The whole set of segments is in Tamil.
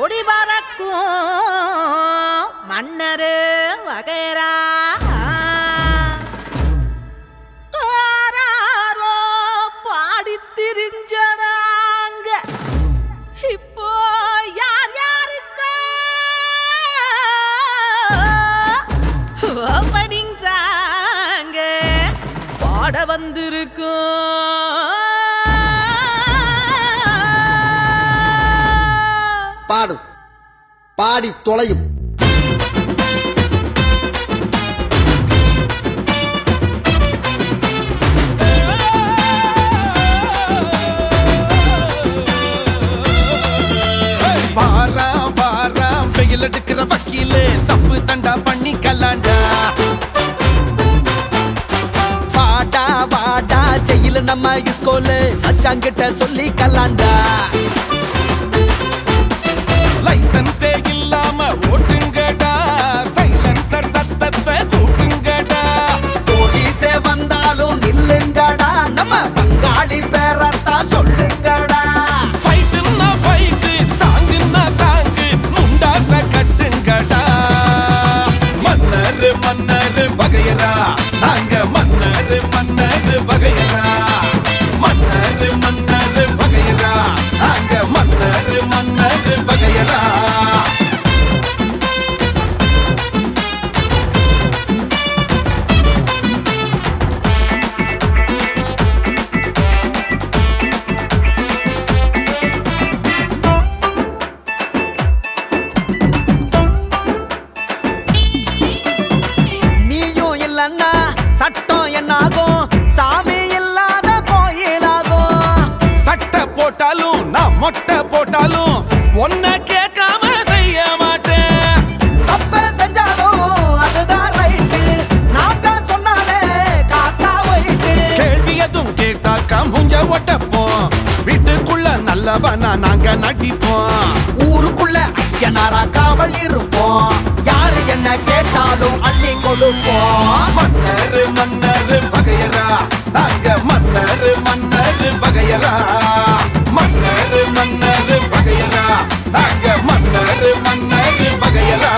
கொடி பறக்கும் மன்னரு வகைரா ஆராரோ பாடித் திரிஞ்சறாங்க இப்போ யார் யாருக்கு ஓப்பனிங் சாங்க பாட வந்திருக்கும் பாடு பாடி தொலையும் வாராம் வாராம் வெயில் எடுக்கிற வக்கீலு தப்பு தண்டா பண்ணி கலாண்டா வாடா வாடா ஜெயில நம்ம இஸ்கோலு மச்சாங்கிட்ட சொல்லி கலாண்டா லைசன்ஸே இல்லாம ஓட்டுங்கடா சைலன்சர் சத்தத்தை கூட்டுங்கடா போலீஸே வந்தாலும் நில்லுங்கடா நம்ம பங்காளி பேரத்தான் சொல்லுங்கடா ஃபைட்டுன்னா ஃபைட்டு சாங்குன்னா சாங்கு முண்டாச கட்டுங்கடா மன்னர் மன்னர் வகையரா நாங்க மன்னர் மன்னர் வகையரா மன்னர் மன்னர் வகையரா நாங்க மன்னர் மன்னர் வகையரா நீயும் இல்லன்னா சட்டம் என்னாகும் சாமி இல்லாத கோயிலாகும் சட்டை போட்டாலும் நான் மொட்டை போட்டாலும் ஒன்ன கேட்காம செய்ய மாட்டேன் தப்ப செஞ்சாலும் அதுதான் ரைட்டு நான் தான் சொன்னாலே காக்கா போயிட்டு கேள்வி எதுவும் கேட்டாக்கா முஞ்ச ஒட்டப்போம் வீட்டுக்குள்ள நல்லவனா நாங்க நடிப்போம் ஊருக்குள்ள ஐயனாரா காவல் இருப்போம் யாரு என்ன கேட்டாலும் அள்ளி கொடுப்போம் மன்னர் மன்னர் வகையரா நாங்க மன்னர் மன்னர் வகையரா மன்னர் மன்னர் வகையரா நாங்க மன்னர் மன்னர் வகையரா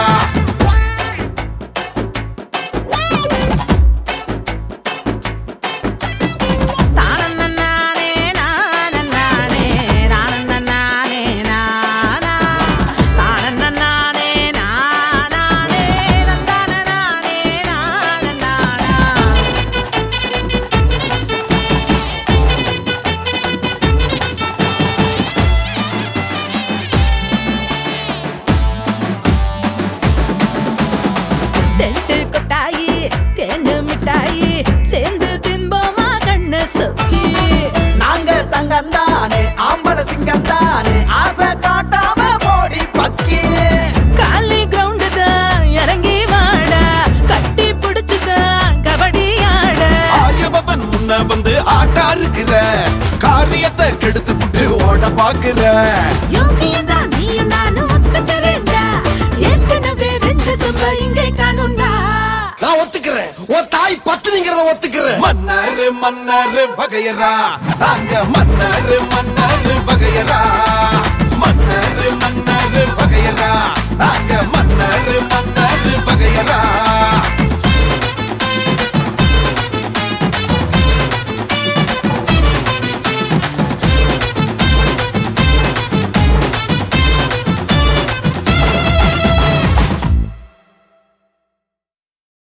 தானன்னனானே நானன்னானே தானன்னனானே நானா தானன்னனானே நானானே தந்தானனானே நானன்னானா தெட்டு கொட்டாயி தேனு மிட்டாயி சேர்ந்து தின்போமா கண்ணு சொக்கி நாங்க தங்கம் தானே ஆம்பள சிங்கம் தானே ஆசை காட்டாம போடி பக்கி காலி கிரவுண்டு தான் இறங்கி வாடா கட்டி பிடிச்சு தான் கபடி ஆட ஆரியபவன் முன்ன வந்து ஆட்டா இருக்கிற காரியத்தை கெடுத்து விட்டு ஓட பாக்குற யோகியதா நீயும் நானும் ஒத்துக்கிறேன்டா ஏற்கனவே ரெண்டு சம்பா இங்கே காணுண்டா நான் ஒத்துக்கிறேன் உன் தாய் பத்துனிங்கிறத ஒத்துக்கிறேன் மன்னர் மன்னர் வகையரா நாங்க மன்னர் மன்னர் வகையரா